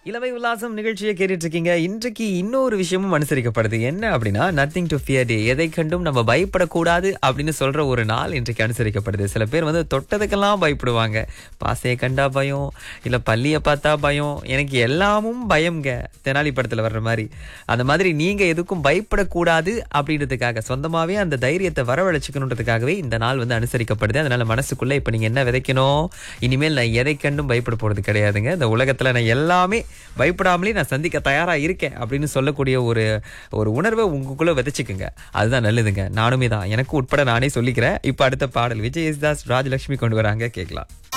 இளமை உல்லாசம் நிகழ்ச்சியை கேட்டுட்டு இருக்கீங்க இன்றைக்கு இன்னொரு விஷயமும் அனுசரிக்கப்படுது என்ன அப்படின்னா நத்திங் டு ஃபியர் டே எதை கண்டும் நம்ம பயப்படக்கூடாது அப்படின்னு சொல்ற ஒரு நாள் இன்றைக்கு அனுசரிக்கப்படுது சில பேர் வந்து தொட்டதுக்கெல்லாம் பயப்படுவாங்க பாசையை கண்டா பயம் இல்ல பள்ளியை பார்த்தா பயம் எனக்கு எல்லாமும் பயம்ங்க தெனாலி படத்துல வர்ற மாதிரி அந்த மாதிரி நீங்க எதுக்கும் பயப்படக்கூடாது அப்படின்றதுக்காக சொந்தமாவே அந்த தைரியத்தை வரவழைச்சுக்கணுன்றதுக்காகவே இந்த நாள் வந்து அனுசரிக்கப்படுது அதனால மனசுக்குள்ள இப்ப நீங்க என்ன விதைக்கணும் இனிமேல் நான் எதை கண்டும் பயப்பட போறது கிடையாதுங்க இந்த உலகத்துல நான் எல்லாமே பயப்படாமலே நான் சந்திக்க தயாரா இருக்கேன் அப்படின்னு சொல்லக்கூடிய ஒரு ஒரு உணர்வை உங்களுக்குள்ள விதைச்சுக்குங்க அதுதான் நல்லதுங்க நானுமே தான் எனக்கு உட்பட நானே சொல்லிக்கிறேன் இப்ப அடுத்த பாடல் விஜய் யேசுதாஸ் ராஜலட்சுமி கொண்டு வராங்க கேட்கலாம்